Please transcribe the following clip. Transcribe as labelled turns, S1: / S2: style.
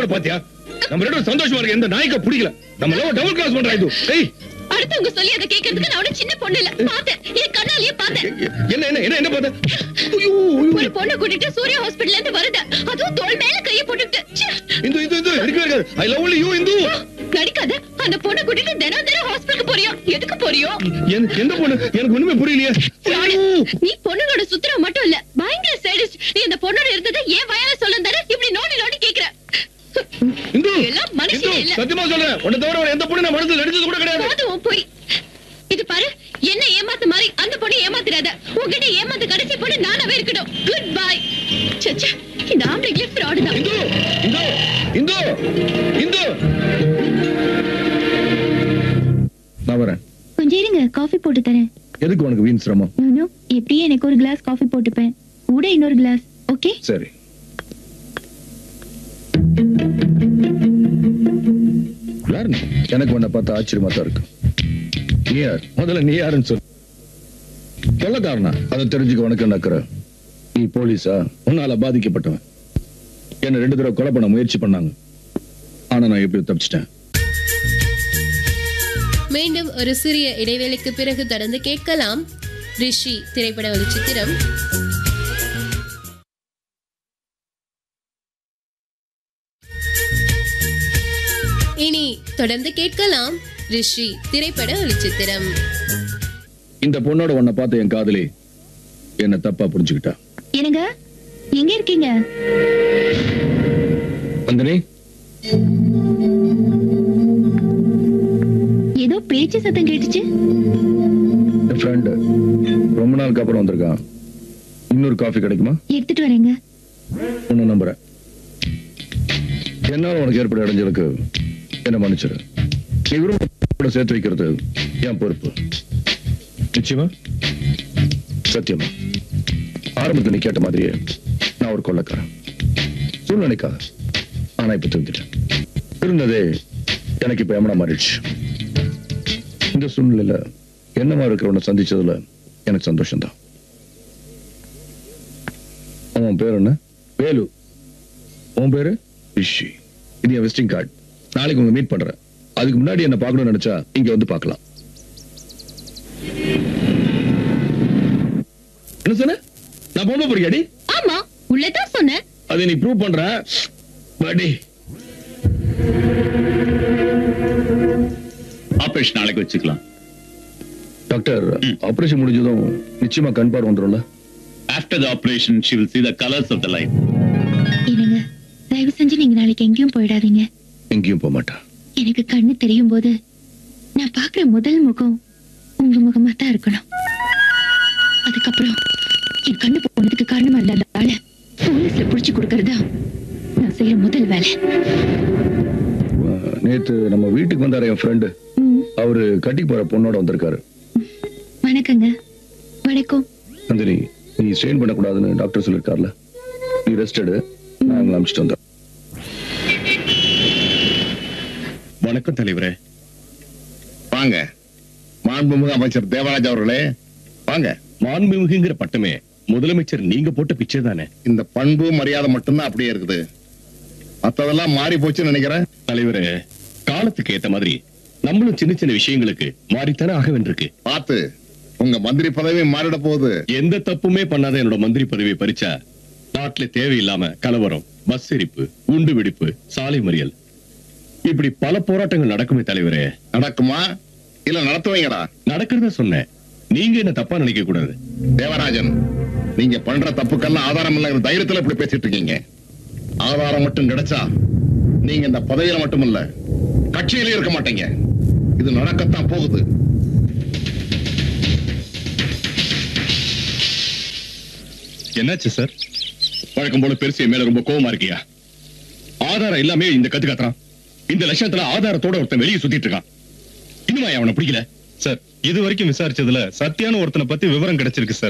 S1: பாத்தியா நம்ம ரெண்டு பேரும் சந்தோஷமா இருக்க எந்த நாய்க்க பிடிக்கல நம்ம லவ் டபுள் கிளாஸ் பண்றா இது ஏய்
S2: அடுத்தவங்க சொல்லி அதை கேட்கறதுக்கு நான் ஒன்னும் சின்ன பொண்ணு இல்ல பார்த்தேன் என் கண்ணாலேயே பார்த்தேன்
S1: என்ன என்ன என்ன என்ன பார்த்த ஐயோ ஐயோ.
S2: ஒரு பொண்ணை கூட்டிட்டு சூர்யா ஹாஸ்பிடல்ல இருந்து வருது அதுவும் தோள் மேல கைய போட்டுட்டு ச்சே.
S1: இந்து இந்து இந்து இருக்கவே இருக்காது I love only you Indhu
S2: நடிக்காத அந்த பொண்ணை கூட்டிட்டு தினம் தினம் ஹாஸ்பிடலுக்கு போறியோ எதுக்கு போறியோ
S1: எனக்கு எந்த பொண்ணு எனக்கு ஒண்ணுமே புரியலையே ஐயோ.
S2: நீ பொண்ணுங்களோட சுத்துற மட்டும் இல்ல பயங்கர சேடிஸ்ட் நீ அந்த பொண்ணோட இருந்ததை ஏன் வயல சொல்ல தர இப்படி நோண்டி நோண்டி கேக்குற
S1: இந்து
S2: எல்லாம் மனுஷனே
S1: இந்து
S2: இல்ல.
S1: சத்தியமா சொல்றேன் உன்னை தவிர வேற எந்த பொண்ணு நான் மனசுல நடிச்சது கூட கிடையாது
S2: போதும் உன் பொய் இது பாரு என்ன ஏமாத்த மாதிரி அந்த பொண்ணு ஏமாத்திராத உன்கிட்ட ஏமாத்த கடைசி பொண்ணு நானாவே இருக்கட்டும் குட் பை சச்சா இந்த ஆம்பளைங்களே ஃப்ராடு தான்
S1: இந்து இந்து இந்து இந்து நான் வரேன்
S3: கொஞ்சம் இருங்க காஃபி போட்டு தரேன்
S1: எதுக்கு உனக்கு வீண் சிரமம்
S3: நானு எப்படியும் எனக்கு ஒரு கிளாஸ் காஃபி போட்டுப்பேன் கூட இன்னொரு கிளாஸ் ஓகே
S1: சரி யார் நீ? எனக்கு உன்னை பார்த்தா ஆச்சரியமா தான் இருக்கு நீ யார் முதல்ல நீ யாருன்னு சொல்லு கொள்ளக்காரனா அதை தெரிஞ்சுக்க உனக்கு என்ன அக்கறை நீ போலீஸா உன்னால பாதிக்கப்பட்டவன் என்ன ரெண்டு தடவை கொலை பண்ண முயற்சி பண்ணாங்க ஆனா நான் எப்படி தப்பிச்சிட்டேன்
S4: மீண்டும் ஒரு சிறிய இடைவேளைக்கு பிறகு தொடர்ந்து கேட்கலாம் ரிஷி திரைப்பட ஒளிச்சித்திரம் இனி தொடர்ந்து கேட்கலாம் ரிஷி திரைப்பட ஒளிச்சித்திரம்
S1: இந்த பொண்ணோட உன்னை பார்த்த என் காதலி என்ன தப்பா புரிஞ்சுக்கிட்டா
S3: என்னங்க எங்க இருக்கீங்க
S1: வந்தனே
S3: ஏதோ பேச்சு சத்தம் கேட்டுச்சு
S1: என் ஃப்ரெண்டு ரொம்ப நாளுக்கு அப்புறம் வந்திருக்கான் இன்னொரு காஃபி கிடைக்குமா
S3: எடுத்துட்டு வரேங்க
S1: ஒண்ணு நம்புறேன் என்னால உனக்கு ஏற்பட இடைஞ்சலுக்கு என்ன மன்னிச்சிரு நீ விரும்ப சேர்த்து வைக்கிறது என் பொறுப்பு நிச்சயமா சத்தியமா ஆரம்பத்துல நீ கேட்ட மாதிரியே நான் ஒரு கொள்ளக்காரன் சூழ்நிலைக்காக ஆனா இப்ப திருந்துட்டேன் இருந்ததே எனக்கு இப்ப எமனா மாறிடுச்சு இந்த சூழ்நிலையில என்னமா இருக்கிறவனை சந்திச்சதுல எனக்கு சந்தோஷம்தான் அவன் பேர் என்ன வேலு உன் பேரு ரிஷி இது என் விசிட்டிங் கார்டு நாளைக்கு உங்க மீட் பண்றேன் அதுக்கு முன்னாடி என்ன பார்க்கணும்னு நினைச்சா இங்க வந்து பார்க்கலாம் என்ன சொன்ன நான் பொம்பளை பொறியாடி
S2: ஆமா உள்ளதான் சொன்னேன்
S1: அதை நீ ப்ரூவ் பண்ற படி
S5: ஆபரேஷன் நாளைக்கு வச்சுக்கலாம்
S1: டாக்டர் ஆபரேஷன் முடிஞ்சதும் நிச்சயமா கண் பார்வை வந்துடும்ல
S5: after the operation she will see the colors of the light
S3: என்னங்க தயவு செஞ்சு நீங்க நாளைக்கு எங்கேயும் போயிடாதீங்க
S1: எங்கேயும் போக மாட்டா
S3: எனக்கு கண்ணு தெரியும் போது நான் பாக்குற முதல் முகம் உங்க முகமா தான் இருக்கணும் அதுக்கப்புறம் என் கண்ணு போனதுக்கு காரணமா இருந்த அந்த ஆளை போலீஸ்ல புடிச்சு கொடுக்கறதா நான் செய்யற முதல் வேலை
S1: அஹ், நேத்து நம்ம வீட்டுக்கு வந்தாரு என் ஃப்ரெண்டு
S3: ம்,
S1: அவரு கட்டி போற பொண்ணோட வந்திருக்காரு
S3: வணக்கங்க வணக்கம்
S1: நந்தினி நீ ஸ்ட்ரெயின் பண்ணக்கூடாதுன்னு டாக்டர் சொல்லிருக்கார்ல நீ ரெஸ்ட் எடு நாங்கள் அமிச்சிட்டு வந்தோம்
S5: வணக்கம் தலைவரே வாங்க மாண்புமிகு அமைச்சர் தேவராஜ் அவர்களே வாங்க
S6: மாண்புமிகுங்கிற பட்டமே முதலமைச்சர் நீங்க போட்ட பிச்சை தானே
S5: இந்த பண்பு மரியாதை மட்டும்தான் அப்படியே இருக்குது மத்ததெல்லாம் மாறி போச்சுன்னு நினைக்கிறேன்
S6: தலைவரே காலத்துக்கு ஏத்த மாதிரி நம்மளும் சின்ன சின்ன விஷயங்களுக்கு மாறித்தானே ஆக வேண்டியிருக்கு
S5: பார்த்து உங்க மந்திரி பதவி மாறிட போகுது
S6: எந்த தப்புமே பண்ணாத என்னோட மந்திரி பதவியை பறிச்சா நாட்டுல தேவையில்லாம கலவரம் பஸ் எரிப்பு குண்டு வெடிப்பு சாலை மறியல் இப்படி பல போராட்டங்கள் நடக்குமே தலைவரே
S5: நடக்குமா இல்ல நடத்துவீங்கடா
S6: நடக்கிறத சொன்னேன் நீங்க என்ன தப்பா நினைக்க கூடாது
S5: தேவராஜன் நீங்க பண்ற தப்புக்கெல்லாம் ஆதாரம் இல்லைங்கிற தைரியத்துல இப்படி பேசிட்டு இருக்கீங்க ஆதாரம் மட்டும் கிடைச்சா நீங்க இந்த பதவியில மட்டும் இல்ல கட்சியிலே இருக்க மாட்டீங்க இது நடக்கத்தான் போகுது
S6: என்னாச்சு சார் வழக்கம் போல பெருசு என் மேல ரொம்ப கோவமா இருக்கியா ஆதாரம் எல்லாமே இந்த கத்து கத்துறான் இந்த லட்சத்துல ஆதாரத்தோட ஒருத்தன் வெளியே சுத்திட்டு இருக்கான் இன்னுமா அவனை பிடிக்கல சார் இது வரைக்கும் விசாரிச்சதுல சத்தியான ஒருத்தனை பத்தி விவரம் கிடைச்சிருக்கு சார்